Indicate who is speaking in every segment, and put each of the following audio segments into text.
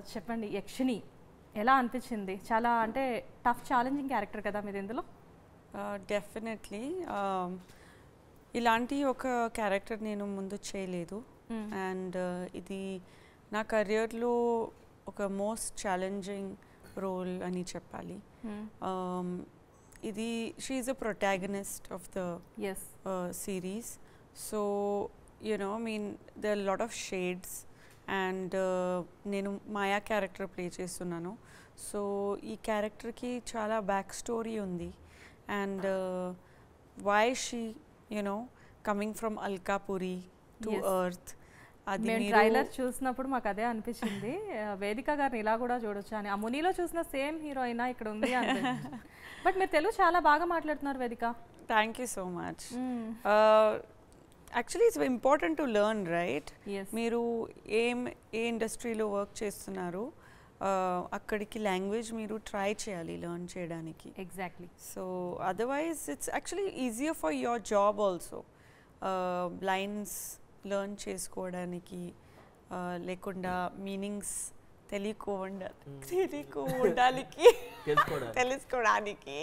Speaker 1: చెప్పండి యక్షిని ఎలా అనిపించింది చాలా అంటే టఫ్ ఛాలెంజింగ్ క్యారెక్టర్ కదా మీరు ఇందులో
Speaker 2: డెఫినెట్లీ ఇలాంటి ఒక క్యారెక్టర్ నేను ముందు చేయలేదు
Speaker 1: Mm.
Speaker 2: అండ్ ఇది నా కెరియర్లో ఒక మోస్ట్ ఛాలెంజింగ్ రోల్ అని చెప్పాలి
Speaker 1: Hmm.
Speaker 2: Um, ఇది she a protagonist of the
Speaker 1: S
Speaker 2: series so you know mean the lot of shades and నేను మాయా క్యారెక్టర్ ప్లే చేస్తున్నాను సో ఈ క్యారెక్టర్కి చాలా బ్యాక్ స్టోరీ ఉంది and why she you know coming from Alkapuri to
Speaker 1: Yes.
Speaker 2: Earth అది
Speaker 1: మేము
Speaker 2: మీరు-
Speaker 1: ట్రైలర్ చూసినప్పుడు మాకు అదే అనిపించింది ఆ, వేదిక గారిని ఇలా కూడా చూడొచ్చు అని ఆ మునిలో చూసిన సేమ్ హీరోయిన్ ఇక్కడ ఉంది అని బట్ మీరు తెలుగు చాలా బాగా మాట్లాడుతున్నారు Vedika
Speaker 2: thank you so much actually it's important to learn right
Speaker 1: yes
Speaker 2: మీరు ఏం ఏ ఇండస్ట్రీలో వర్క్ చేస్తున్నారు uh, అక్కడికి లాంగ్వేజ్ మీరు ట్రై చేయాలి లెర్న్ చేయడానికి
Speaker 1: exactly
Speaker 2: so otherwise it's actually easier for your job also lines learn చేసుకోవడానికి uh, లేకుండా మీనింగ్స్ తెలియకుండా తెలియకోవడానికి
Speaker 3: తెలుసుకోవడానికి.
Speaker 2: తెలుసుకోవడానికి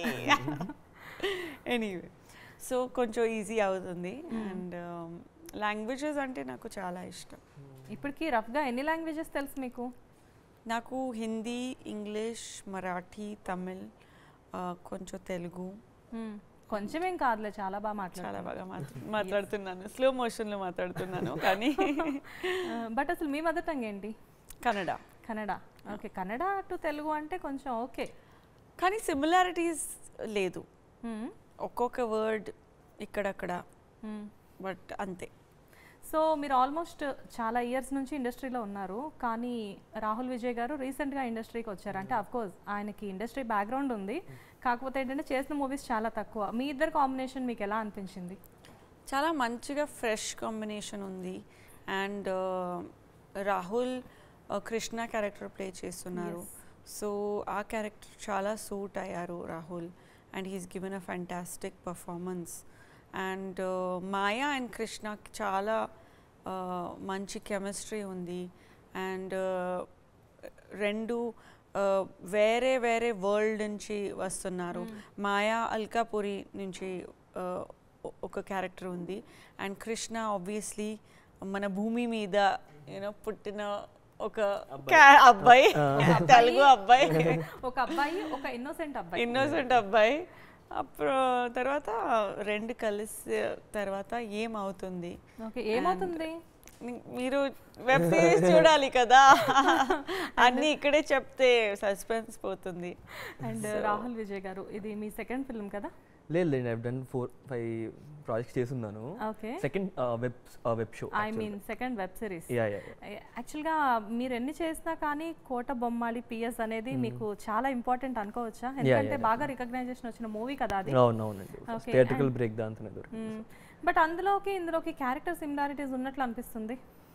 Speaker 2: ఎనీవే సో కొంచెం ఈజీ అవుతుంది అండ్ లాంగ్వేజెస్ అంటే నాకు చాలా ఇష్టం
Speaker 1: ఇప్పటికి రఫ్గా ఎన్ని లాంగ్వేజెస్ తెలుసు మీకు
Speaker 2: నాకు హిందీ ఇంగ్లీష్ మరాఠీ తమిళ్ ఆ, కొంచెం తెలుగు
Speaker 1: Hmm. కొంచెమేం కాదులే చాలా బాగా
Speaker 2: చాలా
Speaker 1: మాట్లాడారు
Speaker 2: బాగా మాట్లా- మాట్లాడుతున్నాను స్లో మోషన్లో మాట్లాడుతున్నాను కానీ
Speaker 1: బట్ అసలు మీ మదర్ టంగ్ ఏంటి
Speaker 2: కన్నడ
Speaker 1: కన్నడ ఓకే కన్నడ టు తెలుగు అంటే కొంచెం ఓకే
Speaker 2: కానీ సిమిలారిటీస్ లేదు ఒక్కొక్క వర్డ్ ఇక్కడక్కడ బట్ అంతే
Speaker 1: సో మీరు ఆల్మోస్ట్ చాలా ఇయర్స్ నుంచి ఇండస్ట్రీలో ఉన్నారు కానీ రాహుల్ విజయ్ గారు రీసెంట్గా ఇండస్ట్రీకి వచ్చారు అంటే కోర్స్ ఆయనకి ఇండస్ట్రీ బ్యాక్గ్రౌండ్ ఉంది కాకపోతే ఏంటంటే చేసిన మూవీస్ చాలా తక్కువ మీ ఇద్దరు కాంబినేషన్ మీకు ఎలా అనిపించింది
Speaker 2: చాలా మంచిగా ఫ్రెష్ కాంబినేషన్ ఉంది and Rahul Krishna character play చేస్తున్నారు సో ఆ క్యారెక్టర్ చాలా సూట్ అయ్యారు Rahul and he's given a fantastic performance and Maya and కృష్ణకి చాలా uh, మంచి కెమిస్ట్రీ ఉంది అండ్ రెండు uh, వేరే వేరే వరల్డ్ నుంచి వస్తున్నారు మాయా అల్కాపురి నుంచి uh, ఒ- ఒక క్యారెక్టర్ ఉంది అండ్ కృష్ణ ఆబ్వియస్లీ మన భూమి మీద యూనో పుట్టిన ఒక ca- అబ్బాయి తెలుగు అబ్బాయి
Speaker 1: ఒక అబ్బాయి ఒక ఇన్నోసెంట్ అబ్బాయి
Speaker 2: ఇన్నోసెంట్ అబ్బాయి అప్పుడు తర్వాత రెండు కలిసి తర్వాత ఏమవుతుంది
Speaker 1: ఓకే ఏమవుతుంది
Speaker 2: మీ- మీరు వెబ్ సిరీస్ చూడాలి కదా అన్నీ ఇక్కడే చెప్తే సస్పెన్స్ పోతుంది
Speaker 1: అండ్ రాహుల్ విజయ్ గారు ఇది మీ సెకండ్ ఫిల్మ్ కదా
Speaker 3: లేదు లేదు I done four five projects చేస్తున్నాను
Speaker 1: okay
Speaker 3: second web web show
Speaker 1: I mean second web series
Speaker 3: yeah yeah
Speaker 1: యాక్చువల్గా మీరు ఎన్ని చేసినా కానీ కోట బొమ్మాలి పిఎస్ అనేది మీకు చాలా ఇంపార్టెంట్ అనుకోవచ్చా ఎందుకంటే బాగా రికగ్నైజేషన్ వచ్చిన మూవీ కదా అది
Speaker 3: అవును అవునండి
Speaker 1: Okay,
Speaker 3: థియేట్రికల్ బ్రేక్ దాంతో దొరికింది
Speaker 1: బట్ అందులోకి ఇందులోకి క్యారెక్టర్ సిమిలారిటీస్ ఉన్నట్లు అనిపిస్తుంది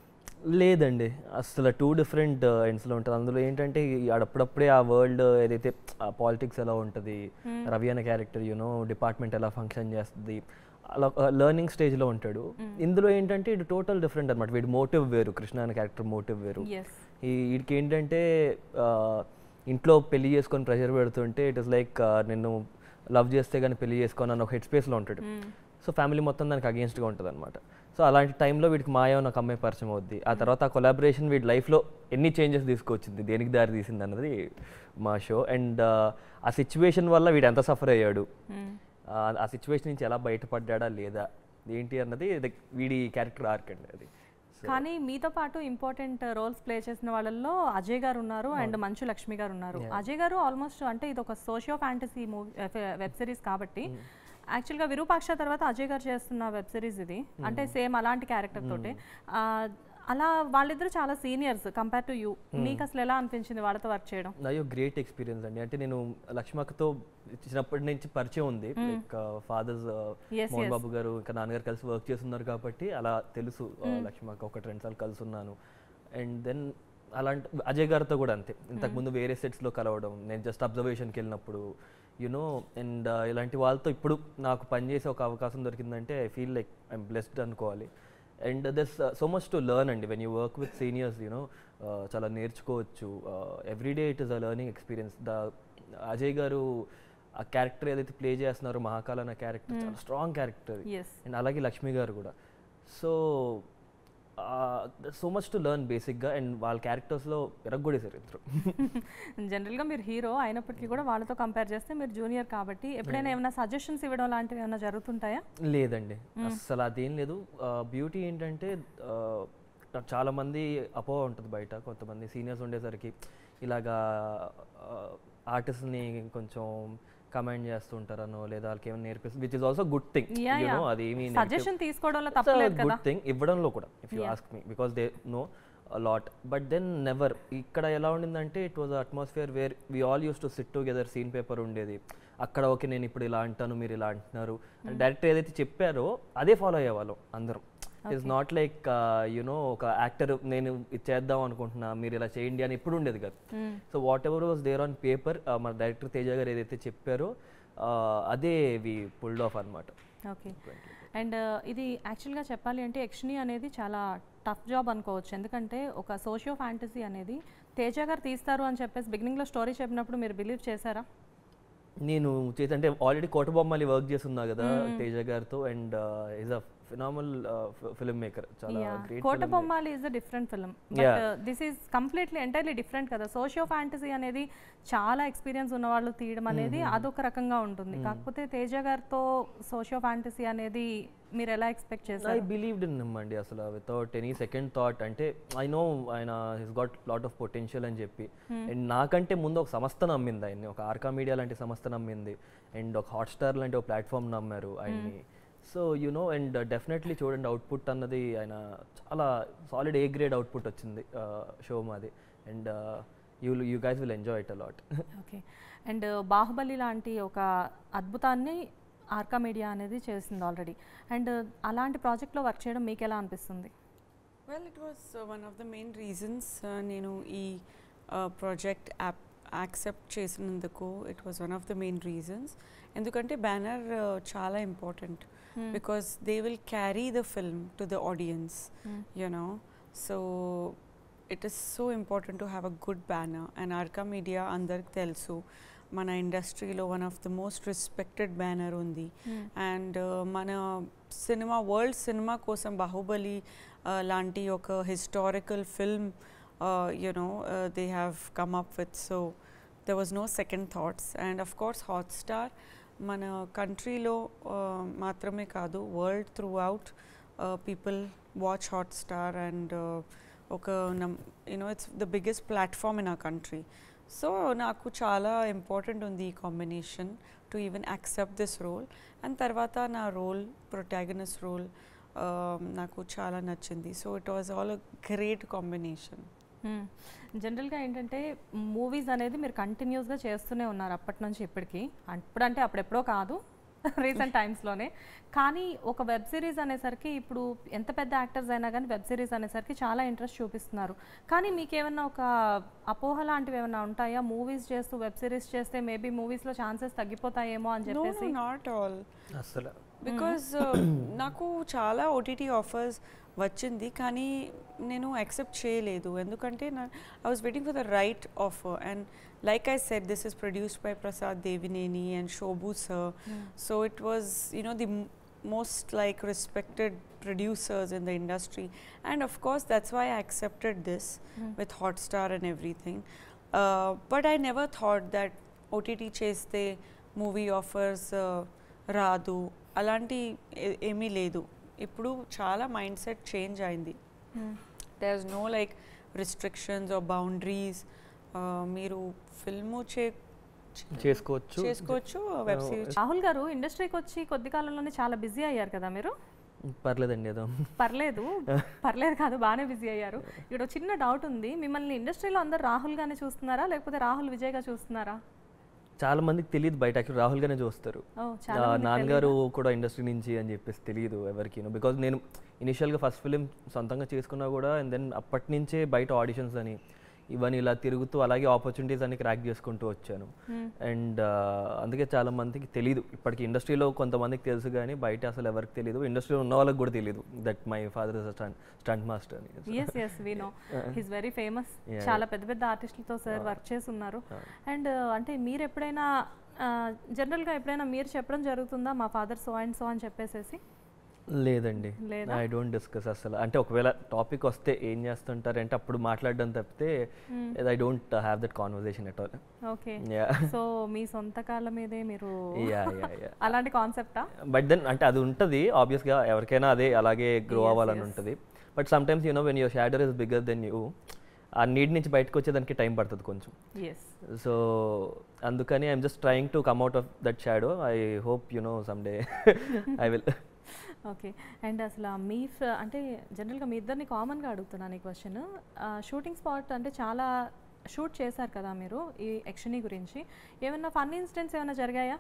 Speaker 3: లేదండి అసలు టూ డిఫరెంట్ ఎండ్స్లో ఉంటుంది అందులో ఏంటంటే ఈ అప్పుడప్పుడే ఆ వరల్డ్ ఏదైతే పాలిటిక్స్ ఎలా ఉంటుంది రవి అనే క్యారెక్టర్ యూనో డిపార్ట్మెంట్ ఎలా ఫంక్షన్ చేస్తుంది అలా లెర్నింగ్ స్టేజ్లో ఉంటాడు ఇందులో ఏంటంటే ఇది టోటల్ డిఫరెంట్ అనమాట వీడి మోటివ్ వేరు కృష్ణ అనే క్యారెక్టర్ మోటివ్ వేరు
Speaker 1: ఎస్
Speaker 3: ఈ వీడికి ఏంటంటే ఆ, ఇంట్లో పెళ్లి చేసుకొని ప్రెషర్ పెడుతుంటే ఇట్ ఇస్ లైక్ నిన్ను లవ్ చేస్తే కానీ పెళ్లి చేసుకోని అని ఒక హెడ్ స్పేస్లో ఉంటాడు సో ఫ్యామిలీ మొత్తం దానికి అగేన్స్ట్గా ఉంటుంది అనమాట సో అలాంటి టైంలో వీడికి మాయ నాకు అమ్మాయి పరిచయం అవుద్ది ఆ తర్వాత ఆ కొలాబరేషన్ వీడి లైఫ్లో ఎన్ని చేంజెస్ తీసుకొచ్చింది దేనికి దారి తీసింది అన్నది మా షో అండ్ ఆ సిచ్యువేషన్ వల్ల వీడు ఎంత సఫర్ అయ్యాడు ఆ, ఆ సిచ్యువేషన్ నుంచి ఎలా బయటపడ్డా లేదా ఏంటి అన్నది like వీడి క్యారెక్టర్ ఆర్క్ అండి అది
Speaker 1: కానీ మీతో పాటు ఇంపార్టెంట్ రోల్స్ ప్లే చేసిన వాళ్ళల్లో అజయ్ గారు ఉన్నారు అండ్ మంచు లక్ష్మి గారు ఉన్నారు అజయ్ గారు ఆల్మోస్ట్ అంటే ఇది ఒక socio fantasy movie web series కాబట్టి యాక్చువల్గా విరూపాక్ష తర్వాత అజయ్ గారు చేస్తున్న వెబ్ సిరీస్ ఇది అంటే సేమ్ అలాంటి క్యారెక్టర్ తోటి ఆ, అలా వాళ్ళిద్దరు చాలా సీనియర్స్ కంపేర్ టు యూ మీకు అసలు ఎలా అనిపించింది వాళ్ళతో వర్క్ చేయడం
Speaker 3: నాయో గ్రేట్ ఎక్స్పీరియన్స్ అండి అంటే నేను లక్ష్మక్కతో చిన్నప్పటి నుంచి పరిచయం ఉంది like fathers
Speaker 1: Yes,
Speaker 3: Mohan
Speaker 1: yes.
Speaker 3: Babu garu ఇంకా నాన్నగారు కలిసి వర్క్ చేస్తున్నారు కాబట్టి అలా తెలుసు లక్ష్మక్క ఒకటి రెండు సార్లు కలిసి ఉన్నాను అండ్ దెన్ అలాంటి అజయ్ గారితో కూడా అంతే ఇంతకుముందు వేరే సెట్స్లో కలవడం నేను జస్ట్ అబ్జర్వేషన్కి వెళ్ళినప్పుడు యునో అండ్ ఇలాంటి వాళ్ళతో ఇప్పుడు నాకు పనిచేసే ఒక అవకాశం దొరికిందంటే I feel like I'm blessed అనుకోవాలి and this so much to learn అండి when you work with seniors you know చాలా నేర్చుకోవచ్చు everyday it is a learning experience the Ajay garu ఆ క్యారెక్టర్ ఏదైతే ప్లే చేస్తున్నారో మహాకాల అన్న క్యారెక్టర్ చాలా స్ట్రాంగ్ క్యారెక్టర్
Speaker 1: ఎస్
Speaker 3: అండ్ అలాగే లక్ష్మి గారు కూడా so so much to learn బేసిక్గా అండ్ వాళ్ళ క్యారెక్టర్స్లో ఎరగొడేశారు ఇద్దరు
Speaker 1: జనరల్గా మీరు హీరో అయినప్పటికీ కూడా వాళ్ళతో కంపేర్ చేస్తే మీరు జూనియర్ కాబట్టి ఎప్పుడైనా ఏమైనా సజెషన్స్ ఇవ్వడం లాంటివి ఏమైనా జరుగుతుంటాయా
Speaker 3: లేదండి అస్సలు అదేం లేదు బ్యూటీ ఏంటంటే ఆ, నాకు చాలా మంది అపోహ ఉంటుంది బయట కొంతమంది సీనియర్స్ ఉండేసరికి ఇలాగా ఆర్టిస్ట్ని కొంచెం కమాండ్ చేస్తుంటారనో లేదా వాళ్ళకి ఏమైనా నేర్పిస్తుంది which is also good thing
Speaker 1: Yeah,
Speaker 3: you know
Speaker 1: yeah.
Speaker 3: అది ఏమీ
Speaker 1: సజెషన్ తీసుకోవడంలో తప్పలేదు కదా
Speaker 3: గుడ్ థింగ్ ఇవ్వడంలో కూడా if you ask me because they know lot but then never ఇక్కడ ఎలా ఉండిందంటే it was atmosphere where we all use to sit together scene paper ఉండేది అక్కడ ఓకే నేను ఇప్పుడు ఇలా అంటాను మీరు ఇలా అంటున్నారు డైరెక్టర్ ఏదైతే చెప్పారో అదే ఫాలో అయ్యేవాళ్ళం అందరం ఇట్స్ నాట్ లైక్ యునో ఒక యాక్టర్ నేను ఇది చేద్దాం అనుకుంటున్నా మీరు ఇలా చేయండి అని ఎప్పుడు ఉండేది కాదు so whatever was there on paper మన డైరెక్టర్ తేజ గారు ఏదైతే చెప్పారో uh, అదే వి పుల్డ్ ఆఫ్ అనమాట
Speaker 1: ఓకే అండ్ ఇది యాక్చువల్గా చెప్పాలి అంటే యక్షిణి అనేది చాలా టఫ్ జాబ్ అనుకోవచ్చు ఎందుకంటే ఒక సోషియో ఫ్యాంటసీ అనేది తేజ గారు తీస్తారు అని చెప్పేసి బిగినింగ్లో స్టోరీ చెప్పినప్పుడు మీరు బిలీవ్ చేశారా
Speaker 3: నేను చేసి అంటే ఆల్రెడీ కోటబొమ్మలి వర్క్ చేస్తున్నా కదా తేజ గారితో and is a phenomenal filmmaker చాలా great
Speaker 1: Kota Bommali is a different film but this is completely entirely different కదా సోషియో ఫ్యాంటసీ అనేది చాలా ఎక్స్పీరియన్స్ ఉన్న వాళ్ళు తీయడం అనేది అదొక రకంగా ఉంటుంది కాకపోతే తేజ గారితో సోషియో ఫ్యాంటసీ అనేది మీరు ఎలా ఎక్స్పెక్ట్
Speaker 3: ఐ
Speaker 1: చేశారు
Speaker 3: బిలీవ్డ్ ఇన్ హిమ్ అండి అసలు వితౌట్ ఎనీ సెకండ్ థాట్ అంటే ఐ నో ఆయన his got lot of potential అని చెప్పి అండ్ నాకంటే ముందు ఒక సంస్థ నమ్మింది ఆయన్ని ఒక ఆర్కా మీడియా లాంటి సంస్థ నమ్మింది అండ్ ఒక హాట్స్టార్ లాంటి ఒక ప్లాట్ఫామ్ నమ్మారు ఆయన్ని so you know and definitely చూడండి అవుట్పుట్ అన్నది ఆయన చాలా సాలిడ్ ఏ గ్రేడ్ అవుట్పుట్ వచ్చింది షో మాది and you you guys will enjoy it a lot
Speaker 1: okay and Baahubali లాంటి ఒక అద్భుతాన్ని ఆర్కా మీడియా అనేది చేసింది ఆల్రెడీ అండ్ అలాంటి ప్రాజెక్ట్లో వర్క్ చేయడం మీకు ఎలా అనిపిస్తుంది
Speaker 2: well it was one of the main reasons నేను ఈ ప్రాజెక్ట్ యాప్ యాక్సెప్ట్ చేసినందుకు it was one of the main reasons ఎందుకంటే బ్యానర్ చాలా important because they will carry the film to the audience you know so it is so important to have a good banner and arca media అందరికి తెలుసు మన ఇండస్ట్రీలో one of the most respected banner ఉంది and మన cinema world cinema కోసం Baahubali uh, లాంటి ఒక historical film you know they have come up with so there was no second thoughts and of course Hotstar మన కంట్రీలో మాత్రమే కాదు world throughout people watch Hotstar and ఒక you know it's the biggest platform in a country so నాకు చాలా important ఉంది ఈ combination to even accept this role and తర్వాత నా రోల్ ప్రొటాగనిస్ట్ రోల్ నాకు చాలా నచ్చింది so it was all a great combination
Speaker 1: జనరల్గా ఏంటంటే మూవీస్ అనేది మీరు కంటిన్యూస్గా చేస్తూనే ఉన్నారు అప్పటి నుంచి ఇప్పటికి అప్పుడంటే అప్పుడెప్పుడో కాదు రీసెంట్ టైమ్స్లోనే కానీ ఒక వెబ్ సిరీస్ అనేసరికి ఇప్పుడు ఎంత పెద్ద యాక్టర్స్ అయినా కానీ వెబ్ సిరీస్ అనేసరికి చాలా ఇంట్రెస్ట్ చూపిస్తున్నారు కానీ మీకు ఏమన్నా ఒక అపోహ లాంటివి ఏమైనా ఉంటాయా మూవీస్ చేస్తూ వెబ్ సిరీస్ చేస్తే మేబీ మూవీస్లో ఛాన్సెస్ తగ్గిపోతాయేమో అని
Speaker 2: నో
Speaker 1: చెప్పేసి
Speaker 2: నాట్ ఆల్
Speaker 3: అసలు
Speaker 2: బికాజ్ నాకు చాలా ఓటీటీ ఆఫర్స్ వచ్చింది కానీ నేను యాక్సెప్ట్ చేయలేదు ఎందుకంటే నా I was waiting for the right offer and like I set this is produced by Prasad Devineni and Shobu sir so it was you know the most like respected producers in the industry and of course that's why i accepted this with hotstar and everything uh, but i never thought that ott చేస్తే movie offers రాదు అలాంటి ఏ- ఏమీ లేదు ఇప్పుడు చాలా mindset change అయింది there is no like restrictions or boundaries మీరు ఫిల్ము చే
Speaker 3: చేసుకోవచ్చు
Speaker 2: చేసుకోవచ్చు వెబ్ సిరీస్
Speaker 1: రాహుల్ గారు ఇండస్ట్రీకి వచ్చి కొద్ది కాలంలోనే చాలా బిజీ అయ్యారు కదా మీరు
Speaker 3: పర్లేదండి ఏదో
Speaker 1: పర్లేదు పర్లేదు కాదు బాగానే బిజీ అయ్యారు ఇక్కడ ఒక చిన్న డౌట్ ఉంది మిమ్మల్ని ఇండస్ట్రీలో అందరు రాహుల్ గానే చూస్తున్నారా లేకపోతే రాహుల్ విజయ్ గా చూస్తున్నారా
Speaker 3: చాలా మందికి తెలియదు బయట యాక్చువల్ రాహుల్ గానే చూస్తారు
Speaker 1: ఓ
Speaker 3: ఆ,
Speaker 1: చాలా మందికి
Speaker 3: నాన్నగారు కూడా ఇండస్ట్రీ నుంచి అని చెప్పేసి తెలియదు ఎవరికి బికాజ్ నేను ఇనిషియల్గా ఫస్ట్ ఫిలిం సొంతంగా చేసుకున్నా కూడా అండ్ దెన్ అప్పటి నుంచే బయట ఆడిషన్స్ అని ఇవన్నీ ఇలా తిరుగుతూ అలాగే ఆపర్చునిటీస్ అన్ని క్రాక్ చేసుకుంటూ వచ్చాను అండ్ అందుకే చాలా మందికి తెలియదు ఇప్పటికి ఇండస్ట్రీలో కొంతమందికి తెలుసు కానీ బయట అసలు ఎవరికి తెలియదు ఇండస్ట్రీలో ఉన్న వాళ్ళకి కూడా తెలియదు that my father is stunt stunt master అని
Speaker 1: yes yes we know his very famous చాలా పెద్ద పెద్ద ఆర్టిస్టులతో సార్ వర్క్ చేసి ఉన్నారు అండ్ అంటే మీరు ఎప్పుడైనా జనరల్గా ఎప్పుడైనా మీరు చెప్పడం జరుగుతుందా మా ఫాదర్ సో అండ్ సో అని చెప్పేసేసి
Speaker 3: లేదండి
Speaker 1: లేదా?
Speaker 3: ఐ డోంట్ డిస్కస్ అసలు అంటే ఒకవేళ టాపిక్ వస్తే ఏం చేస్తుంటారు అంటే అప్పుడు మాట్లాడడం తప్పితే I don't have that conversation at all
Speaker 1: okay
Speaker 3: yeah
Speaker 1: so మీ సొంత కాళ్ళ మీదే మీరు
Speaker 3: యా యా యా
Speaker 1: అలాంటి కాన్సెప్టా
Speaker 3: బట్ దెన్ అంటే అది ఉంటుంది ఆబ్వియస్గా ఎవరికైనా అదే అలాగే గ్రో అవ్వాలని ఉంటుంది but sometimes you know when your shadow is bigger then you ఆ నీడ్ నుంచి బయటకు వచ్చేదానికి టైం పడుతుంది కొంచెం
Speaker 1: ఎస్
Speaker 3: సో అందుకని I'm just trying to come out of that shadow I hope you know someday I will
Speaker 1: okay and అసలు ఆ మీ ఫ- అంటే జనరల్గా మీ ఇద్దరిని కామన్గా అడుగుతున్నాను ఈ క్వశ్చన్ షూటింగ్ స్పాట్ అంటే చాలా షూట్ చేశారు కదా మీరు ఈ యక్షిని గురించి ఏమైనా ఫన్ ఇన్సిడెంట్స్ ఏమైనా జరిగాయా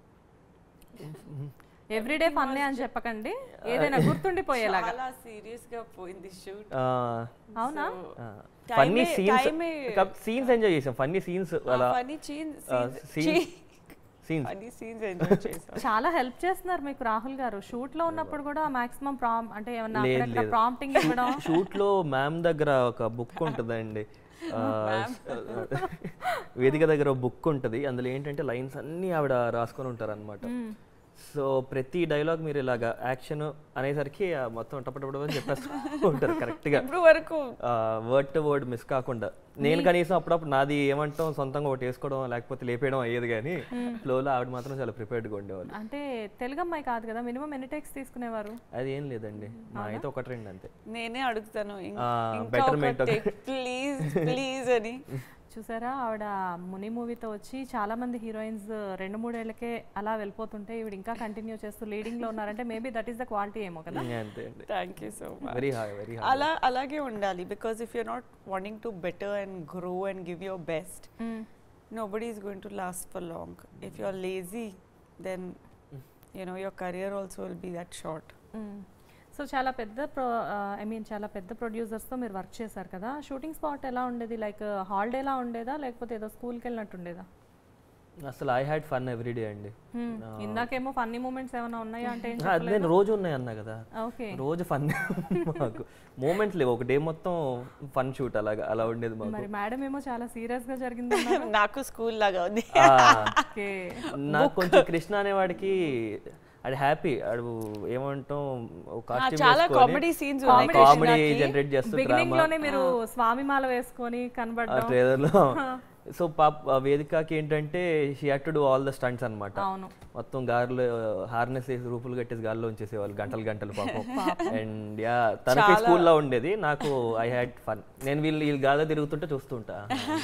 Speaker 1: ఎవ్రీడే ఫన్నే అని చెప్పకండి ఏదైనా గుర్తుండిపోయేలాగా
Speaker 2: చాలా సీరియస్ గా పోయింది షూట్
Speaker 1: అవునా
Speaker 3: ఫన్నీ
Speaker 2: Time ఏ-
Speaker 3: సీన్స్
Speaker 2: time ఏ-
Speaker 3: సీన్స్ ఎంజాయ్ చేసాం ఫన్నీ సీన్స్ అలా
Speaker 2: funny scenes
Speaker 3: scenes- scenes
Speaker 2: funny scenes enjoy చేసాం
Speaker 1: చాలా హెల్ప్ చేస్తున్నారు మీకు రాహుల్ గారు షూట్ లో ఉన్నప్పుడు కూడా మాక్సిమం ప్రామ్ అంటే ఏమన్నా
Speaker 3: లేదు,
Speaker 1: అక్కడక్కడ
Speaker 3: లేదు.
Speaker 1: ప్రాంప్టింగ్ ఇవ్వడం
Speaker 3: షూట్ లో మ్యామ్ దగ్గర ఒక బుక్ ఉంటుందండి ఆ, వేదిక దగ్గర ఒక బుక్ ఉంటుంది అందులో ఏంటంటే లైన్స్ అన్నీ ఆవిడ రాసుకొని ఉంటారు అనమాట సో ప్రతి డైలాగ్ మీరు ఇలాగా యాక్షన్ అనేసరికి ఆ మొత్తం టపటపట అని చెప్పేస్తూ ఉంటారు కరెక్ట్గా
Speaker 2: ఇప్పుడు వరకు
Speaker 3: వర్డ్ టు వర్డ్ మిస్ కాకుండా నేను కనీసం అప్పుడప్పుడు నాది ఏమంటాం సొంతంగా ఒకటి వేసుకోవడం లేకపోతే లేపేయడం అయ్యేది కానీ ఫ్లోలో ఆవిడ మాత్రం చాలా ప్రిపేర్డ్గా ఉండేవాళ్ళు
Speaker 1: అంటే తెలుగు అమ్మాయి కాదు కదా మినిమం ఎన్ని టెక్స్ తీసుకునేవారు
Speaker 3: అది ఏం లేదండి మా అయితే ఒక ట్రెండ్ అంతే
Speaker 2: నేనే అడుగుతాను ఇం-
Speaker 3: ఆ,
Speaker 2: ఇంకా
Speaker 3: betterment
Speaker 2: ఒకటి
Speaker 3: ఒక-
Speaker 2: ప్లీజ్ ప్లీజ్ అని
Speaker 1: చూసారా ఆవిడ ముని మూవీతో వచ్చి చాలా మంది హీరోయిన్స్ రెండు మూడేళ్లకే అలా వెళ్ళిపోతుంటే ఈవిడ ఇంకా కంటిన్యూ చేస్తూ లీడింగ్ లో ఉన్నారంటే maybe that is the quality ఏమో కదా
Speaker 3: ఇంకా అంతే అండి
Speaker 2: thank you so much
Speaker 3: very high very high
Speaker 2: అలా అలాగే ఉండాలి because if you're not wanting to better and grow and give your best nobody is going to last for long. If you're lazy, then you know your career also will be that short.
Speaker 1: So చాలా పెద్ద pro I mean చాలా పెద్ద ప్రొడ్యూసర్స్తో మీరు work చేశారు కదా shooting spot ఎలా ఉండేది like హాలిడేలా ఉండేదా లేకపోతే ఏదో స్కూల్కి వెళ్ళినట్టు ఉండేదా
Speaker 3: అసలు ఐ హ్యాడ్ ఫన్ ఎవ్రీడే అండి
Speaker 1: Hmm. ఇందాకేమో ఫన్నీ మూమెంట్స్ ఏమైనా ఉన్నాయా అంటే ఏం
Speaker 3: ఆ, అది నేను రోజు ఉన్నాయి అన్నా కదా
Speaker 1: ఓకే
Speaker 3: రోజు ఫన్ మాకు మూమెంట్స్ లేవు ఒక డే మొత్తం ఫన్ షూట్ అలాగా అలా ఉండేది మాకు
Speaker 1: మరి మేడం ఏమో చాలా సీరియస్ గా జరిగింది
Speaker 2: నాకు స్కూల్ లాగా ఉంది
Speaker 3: ఆ,
Speaker 1: ఓకే
Speaker 3: నాకు కొంచెం కృష్ణ అనేవాడికి అది హ్యాపీ అడు ఏమంటాం
Speaker 2: చాలా comedy scenes ఉన్నాయి
Speaker 3: కామెడీ
Speaker 2: కృష్ణకి.
Speaker 3: జనరేట్ చేస్తూ
Speaker 1: బిగినింగ్
Speaker 3: డ్రామా
Speaker 1: లోనే మీరు స్వామి మాల వేసుకొని
Speaker 3: ఆ
Speaker 1: కనబడడం
Speaker 3: ట్రైలర్ లో సో పాప ఆ వేదికకి ఏంటంటే she had to do all the stunts అన్నమాట
Speaker 1: అవును
Speaker 3: మొత్తం గాలిలో హార్నెస్ వేసి రూపులు కట్టేసి గాల్లో ఉంచేసేవాళ్ళు గంటలు గంటలు పాపం అండ్ యా తనకి స్కూల్లో ఉండేది నాకు ఐ హ్యాడ్ ఫన్ నేను వీళ్ళు వీళ్ళు గాల్లో తిరుగుతుంటే చూస్తుంటా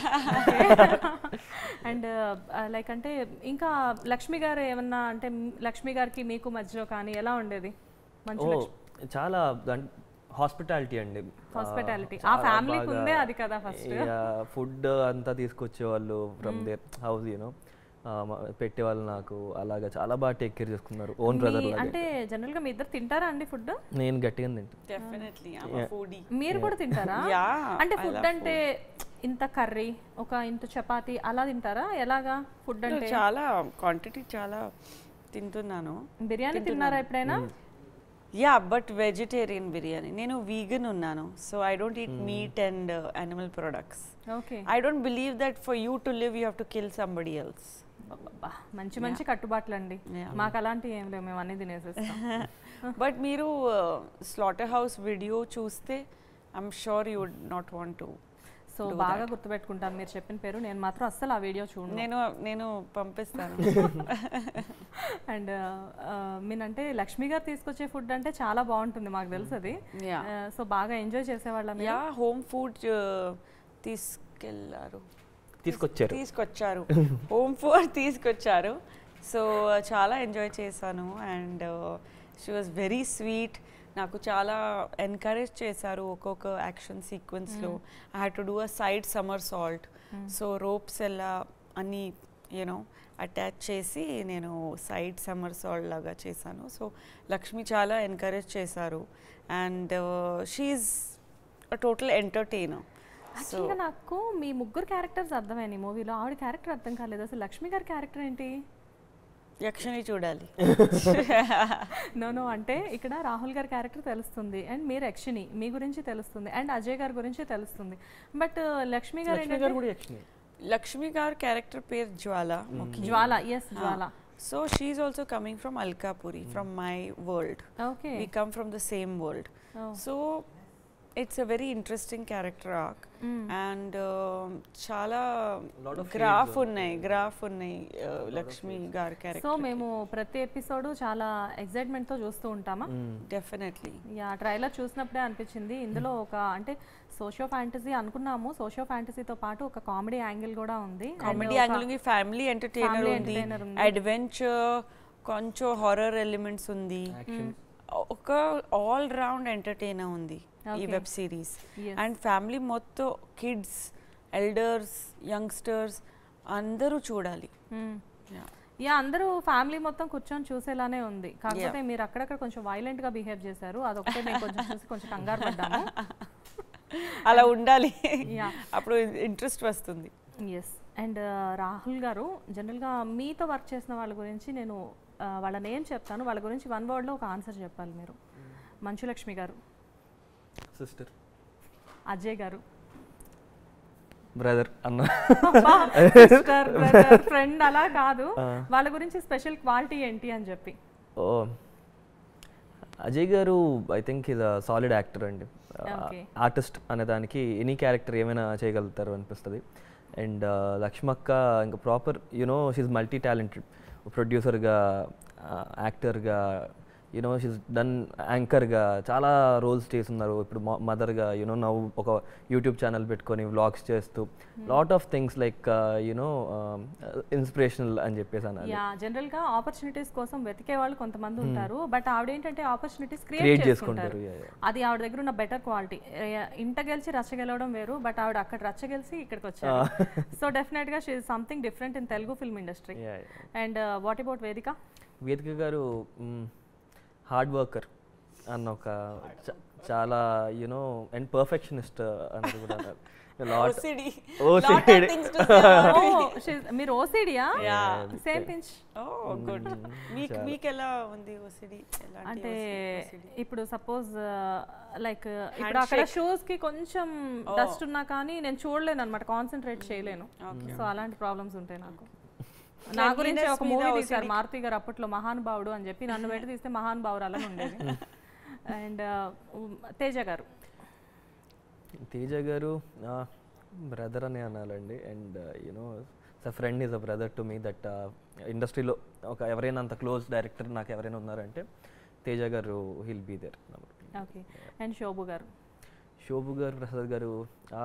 Speaker 1: అండ్ లైక్ అంటే ఇంకా లక్ష్మి గారు ఏమన్నా అంటే మ్- లక్ష్మి గారికి మీకు మధ్యలో కానీ ఎలా ఉండేది మంచి
Speaker 3: ఓ చాలా హాస్పిటాలిటీ అండి
Speaker 1: హాస్పిటాలిటీ ఆ
Speaker 3: చాలా
Speaker 1: ఫ్యామిలీకి
Speaker 3: బాగా-
Speaker 1: ఉందే అది కదా ఫస్ట్
Speaker 3: ఫుడ్ అంతా తీసుకొచ్చేవాళ్ళు ఫ్రమ్ దేర్ హౌస్ యూనో పెట్టేవాళ్ళు నాకు అలాగా చాలా బాగా టేక్ కేర్ చేసుకున్నారు ఓన్ బ్రదర్ లాగా
Speaker 1: అంటే జనరల్ గా మీ ఇద్దరు తింటారా అండి ఫుడ్
Speaker 3: నేను గట్టిగా తింటాను
Speaker 2: డెఫినెట్లీ ఫుడీ
Speaker 1: మీరు కూడా తింటారా
Speaker 2: Yeah,
Speaker 1: అంటే ఫుడ్ అంటే ఇంత కర్రీ ఒక ఇంత చపాతి అలా తింటారా ఎలాగా ఫుడ్ అంటే
Speaker 2: చాలా క్వాంటిటీ చాలా తింటున్నాను
Speaker 1: బిర్యానీ తిన్నారా ఎప్పుడైనా
Speaker 2: యా బట్ వెజిటేరియన్ బిర్యానీ నేను వీగన్ ఉన్నాను so I don't eat meat and animal products
Speaker 1: okay
Speaker 2: I don't believe that for you to live you have to kill somebody else
Speaker 1: అబ్బా, మంచి మంచి కట్టుబాట్లు అండి మాకు అలాంటివి ఏం లేవు మేము అన్ని తినేసేస్తాం
Speaker 2: బట్ మీరు స్లాటర్ హౌస్ వీడియో చూస్తే I'm sure you would not want to
Speaker 1: so బాగా గుర్తుపెట్టుకుంటాను మీరు చెప్పిన పేరు నేను మాత్రం అస్సలు ఆ వీడియో చూడను
Speaker 2: నేను నేను పంపిస్తాను
Speaker 1: అండ్ మీనంటే లక్ష్మి గారు తీసుకొచ్చే ఫుడ్ అంటే చాలా బాగుంటుంది మాకు తెలుసు అది
Speaker 2: యా
Speaker 1: సో బాగా ఎంజాయ్ చేసేవాళ్ళం
Speaker 2: యా హోమ్ ఫుడ్ తీసుకెళ్ళారు
Speaker 3: తీసుకొచ్చారు
Speaker 2: తీసుకొచ్చారు హోమ్ ఫుడ్ తీసుకొచ్చారు సో చాలా ఎంజాయ్ చేశాను and she was very sweet నాకు చాలా ఎంకరేజ్ చేశారు ఒక్కొక్క యాక్షన్ సీక్వెన్స్లో I had to do a side somersault so ropes ఎలా అన్నీ యూనో అటాచ్ చేసి నేను సైడ్ సమ్మర్ సాల్ట్ లాగా చేశాను సో లక్ష్మి చాలా ఎంకరేజ్ చేశారు అండ్ షీఈ్ టోటల్ ఎంటర్టైనర్
Speaker 1: యాక్చువల్గా నాకు మీ ముగ్గురు క్యారెక్టర్స్ అర్థమైనాయి మూవీలో ఆవిడ క్యారెక్టర్ అర్థం కాలేదు అసలు లక్ష్మి గారి క్యారెక్టర్ ఏంటి
Speaker 2: యక్షని చూడాలి
Speaker 1: నో నో అంటే ఇక్కడ రాహుల్ గారి క్యారెక్టర్ తెలుస్తుంది అండ్ మీరు యక్షిని మీ గురించి తెలుస్తుంది అండ్ అజయ్ గారి గురించి తెలుస్తుంది బట్ లక్ష్మి గారు
Speaker 3: లక్ష్మి గారు కూడా యక్షిని
Speaker 2: లక్ష్మి గారు క్యారెక్టర్ పేరు Jwala
Speaker 1: Jwala yes Jwala
Speaker 2: so she also coming from Alkapuri from my world
Speaker 1: okay
Speaker 2: we come from the same world
Speaker 1: Oh.
Speaker 2: so it's a very interesting character arc and um, చాలా
Speaker 3: Lot of
Speaker 2: గ్రాఫ్ ఉన్నాయి graph ఉన్నాయి uh, Lakshmi గారి
Speaker 1: so
Speaker 2: character
Speaker 1: మేము ప్రతి episode చాలా excitement తో చూస్తూ ఉంటామా
Speaker 2: డెఫినెట్లీ
Speaker 1: యా ట్రైలర్ చూసినప్పుడే అనిపించింది ఇందులో ఒక అంటే సోషియో ఫ్యాంటసీ అనుకున్నాము సోషియో ఫ్యాంటసీతో పాటు ఒక కామెడీ యాంగిల్ కూడా ఉంది And
Speaker 2: కామెడీ
Speaker 1: ఒక-
Speaker 2: యాంగిల్ ఉంది ఫ్యామిలీ ఎంటర్టైనర్
Speaker 1: Family
Speaker 2: ఉంది
Speaker 1: entertainer ఉంది.
Speaker 2: అడ్వెంచర్ కొంచెం హారర్ ఎలిమెంట్స్ ఉంది
Speaker 3: యాక్షన్
Speaker 2: ఒక ఆల్ రౌండ్ ఎంటర్టైనర్ ఉంది ఈ
Speaker 1: Okay.
Speaker 2: Web series
Speaker 1: Yes.
Speaker 2: అండ్ ఫ్యామిలీ మొత్తం కిడ్స్ ఎల్డర్స్ యంగ్స్టర్స్ అందరూ చూడాలి
Speaker 1: మ్మ్.
Speaker 2: Yeah.
Speaker 1: యా అందరూ ఫ్యామిలీ మొత్తం కూర్చొని చూసేలానే ఉంది కాకపోతే మీరు అక్కడక్కడ కొంచెం వైలెంట్ గా బిహేవ్ చేశారు అదొకటే మేము కొంచెం చూసి కొంచెం కంగారు పడ్డాము
Speaker 2: అలా ఉండాలి
Speaker 1: Yeah.
Speaker 2: అప్పుడు ఇంట్రెస్ట్ వస్తుంది
Speaker 1: ఎస్ అండ్ రాహుల్ గారు జనరల్గా మీతో వర్క్ చేసిన వాళ్ళ గురించి నేను ఆ, వాళ్ళ నేమ్ చెప్తాను వాళ్ళ గురించి వన్ వర్డ్లో ఒక ఆన్సర్ చెప్పాలి మీరు మంచులక్ష్మి గారు
Speaker 3: సిస్టర్
Speaker 1: అజయ్ గారు
Speaker 3: బ్రదర్ అన్న
Speaker 1: సిస్టర్ బ్రదర్ ఫ్రెండ్ అలా కాదు వాళ్ళ గురించి స్పెషల్ క్వాలిటీ ఏంటి అని చెప్పి
Speaker 3: ఓ అజయ్ గారు I think is a solid actor అండి
Speaker 1: Okay.
Speaker 3: ఆర్టిస్ట్ అనే దానికి ఎనీ క్యారెక్టర్ ఏమైనా చేయగలుగుతారు అనిపిస్తుంది అండ్ లక్ష్మక్క ఇంకా proper you know she's multi talented ప్రొడ్యూసర్గా యాక్టర్గా యునో షీజ్ డన్ యాంకర్గా చాలా రోల్స్ చేస్తున్నారు ఇప్పుడు మదర్గా యునో నవ్వు ఒక యూట్యూబ్ ఛానల్ పెట్టుకొని వ్లాగ్స్ చేస్తూ lot of things like you know inspirational అని చెప్పేసి అనాలి
Speaker 1: యా జనరల్ గా ఆపర్చునిటీస్ కోసం వెతికే వాళ్ళు కొంతమంది ఉంటారు బట్ ఆవిడ ఏంటంటే ఆపర్చునిటీస్
Speaker 3: Create
Speaker 1: క్రియేట్
Speaker 3: చేసుకుంటారు,
Speaker 1: చేసుకుంటారు
Speaker 3: yeah,
Speaker 1: అది ఆవిడ దగ్గర ఉన్న బెటర్ క్వాలిటీ ఇంట గెలిచి రచ్చ గెలవడం వేరు బట్ ఆవిడ అక్కడ రచ్చ గెలిచి ఇక్కడికి వచ్చారు సో డెఫినెట్ గా she something different in Telugu film industry
Speaker 3: Yeah, yeah.
Speaker 1: And what about Vedika
Speaker 3: Vedika గారు హార్డ్ వర్కర్ అన్న ఒక చ- చాలా యునో అండ్ పర్ఫెక్షనిస్ట్ అన్నది కూడా lot
Speaker 2: OCD.
Speaker 3: OCD.
Speaker 2: Lot of things to say about it.
Speaker 1: మీరు ఓసిడియా
Speaker 2: Yeah.
Speaker 1: Same pinch
Speaker 2: Oh, good. మీకు మీకు ఎలా ఉంది ఓసిడి
Speaker 1: అంటే ఇప్పుడు సపోజ్ లైక్ ఇప్పుడు అక్కడ షూస్ కి కొంచెం డస్ట్ ఉన్నా కానీ నేను చూడలేను అనమాట కాన్సన్ట్రేట్ చేయలేను సో అలాంటి ప్రాబ్లమ్స్ ఉంటాయి నాకు నా గురించి ఒక
Speaker 2: మీద
Speaker 1: మూవీ తీశారు మారుతి గారు అప్పట్లో మహానుభావుడు అని చెప్పి నన్ను పెట్టి తీస్తే మహానుభావుడు అలా ఉండేది అండ్ తేజ గారు
Speaker 3: తేజ గారు బ్రదర్ అనే అనాలండి అండ్ యునో స friend is a brother to me that ఇండస్ట్రీలో ఒక ఎవరైనా అంత క్లోజ్ డైరెక్టర్ నాకు ఎవరైనా ఉన్నారంటే తేజ గారు he'll be there
Speaker 1: okay and Shobhu గారు
Speaker 3: శోభు గారు ప్రసాద్ గారు ఆ,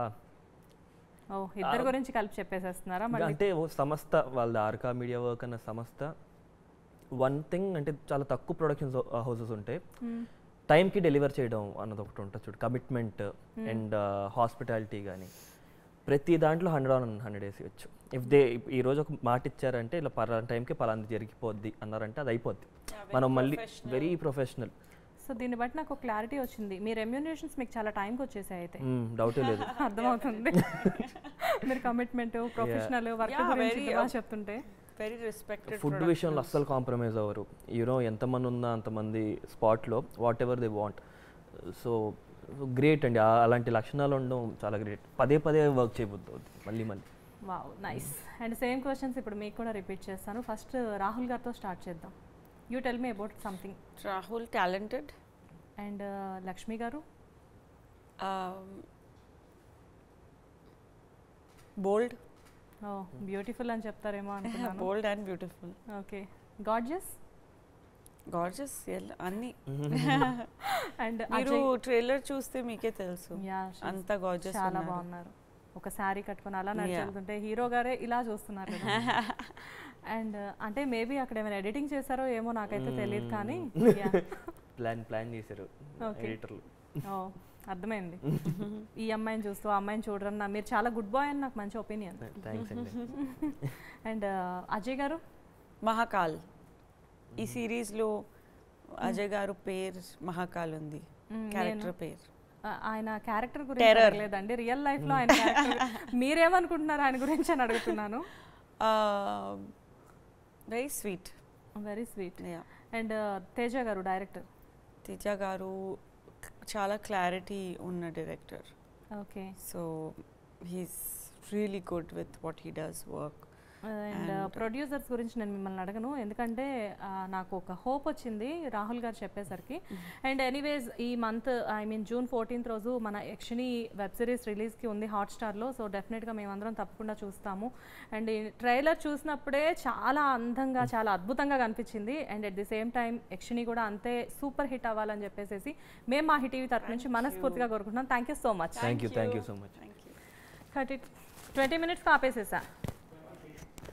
Speaker 1: ఓ ఇద్దరు గురించి కలిపి చెప్పేసేస్తున్నారా మళ్ళీ
Speaker 3: అంటే ఓ సంస్థ వాళ్ళ ఆర్కా మీడియా వర్క్ అన్న సంస్థ వన్ థింగ్ అంటే చాలా తక్కువ ప్రొడక్షన్ హౌసెస్ ఉంటాయి టైంకి డెలివర్ చేయడం అన్నది ఒకటి ఉంటుంది చూడు కమిట్మెంట్ అండ్ హాస్పిటాలిటీ కానీ ప్రతి దాంట్లో హండ్రెడ్ ఆన్ హండ్రెడ్ వేసి వచ్చు ఇఫ్ దే ఈ రోజు ఒక మాట ఇచ్చారంటే ఇలా పలానా టైంకి పలానా జరిగిపోద్ది అన్నారంటే అది అయిపోద్ది మనం మళ్ళీ వెరీ ప్రొఫెషనల్
Speaker 1: సో దీన్ని బట్టి నాకు క్లారిటీ వచ్చింది మీ రెమ్యూనరేషన్స్ మీకు చాలా టైంకి వచ్చేసాయి అయితే
Speaker 3: డౌటే లేదు
Speaker 1: అర్థమవుతుంది మీరు కమిట్మెంట్ ప్రొఫెషనల్ వర్క్
Speaker 2: Yeah,
Speaker 1: గురించి
Speaker 2: very,
Speaker 1: ఇంత బాగా
Speaker 2: uh,
Speaker 1: చెప్తుంటే
Speaker 2: వెరీ రెస్పెక్టెడ్
Speaker 3: ఫుడ్ విషయంలో అస్సలు కాంప్రమైజ్ అవ్వరు యూనో ఎంతమంది ఉన్నా అంతమంది స్పాట్లో whatever they want so great అండి ఆ- అలాంటి లక్షణాలు ఉండడం చాలా గ్రేట్ పదే పదే వర్క్ చేయబోద్దు మళ్ళీ మళ్ళీ
Speaker 1: wow nice and same questions ఇప్పుడు మీకు కూడా రిపీట్ చేస్తాను ఫస్ట్ రాహుల్ గారితో స్టార్ట్ చేద్దాం you tell me about something
Speaker 2: Rahul talented
Speaker 1: and Lakshmi గారు
Speaker 2: బోల్డ్
Speaker 1: ఓ బ్యూటిఫుల్ అని చెప్తారేమో అనుకున్నాను
Speaker 2: bold and beautiful
Speaker 1: okay gorgeous
Speaker 2: gorgeous అన్ని
Speaker 1: అండ్
Speaker 2: మీరు ట్రైలర్ చూస్తే మీకే తెలుసు
Speaker 1: యా
Speaker 2: అంత గార్జెస్
Speaker 1: చాలా బాగున్నారు ఒక శారీ కట్టుకొని అలా నడిచెళ్తుంటే హీరో గారే ఇలా చూస్తున్నారు అండ్ అంటే మేబీ అక్కడ ఏమైనా ఎడిటింగ్ చేశారో ఏమో నాకైతే తెలియదు కానీ yeah.
Speaker 3: ప్లాన్ ప్లాన్ చేశారు
Speaker 1: Okay.
Speaker 3: ఎడిటర్లు
Speaker 1: ఓ అర్థమైంది ఈ అమ్మాయిని చూస్తూ ఆ అమ్మాయిని చూడరన్నా మీరు చాలా గుడ్ బాయ్ అని నాకు మంచి ఒపీనియన్
Speaker 3: థ్యాంక్స్ అండి
Speaker 1: అండ్ అజయ్ గారు
Speaker 2: మహాకాల్ ఈ సిరీస్లో అజయ్ గారు పేరు మహాకాల్ ఉంది
Speaker 1: Mm,
Speaker 2: క్యారెక్టర్ పేరు
Speaker 1: ఆ, ఆయన క్యారెక్టర్ గురించి అడగలేదండి రియల్ లైఫ్ లో ఆయన character మీరేమనుకుంటున్నారు ఆయన గురించి అని అడుగుతున్నాను
Speaker 2: very sweet
Speaker 1: very sweet
Speaker 2: yeah
Speaker 1: and Teja గారు డైరెక్టర్
Speaker 2: తేజ గారు చాలా క్లారిటీ ఉన్న director
Speaker 1: okay
Speaker 2: so he's really good with what he does work
Speaker 1: and producers గురించి నేను మిమ్మల్ని అడగను ఎందుకంటే ఆ, నాకు ఒక హోప్ వచ్చింది రాహుల్ గారు చెప్పేసరికి అండ్ ఎనీవేస్ ఈ month I mean June fourteenth రోజు మన యక్షిని వెబ్ సిరీస్ రిలీజ్కి ఉంది హాట్స్టార్లో సో డెఫినెట్గా మేమందరం తప్పకుండా చూస్తాము అండ్ ఈ ట్రైలర్ చూసినప్పుడే చాలా అందంగా చాలా అద్భుతంగా కనిపించింది and at the same time Yakshini కూడా అంతే సూపర్ హిట్ అవ్వాలని చెప్పేసి మేము మా హిట్ టీవీ తరపు నుంచి మనస్ఫూర్తిగా కోరుకుంటున్నాం thank you so much
Speaker 3: thank you thank you so much
Speaker 2: thank you
Speaker 1: thirty twenty మినిట్స్కి ఆపేసేసా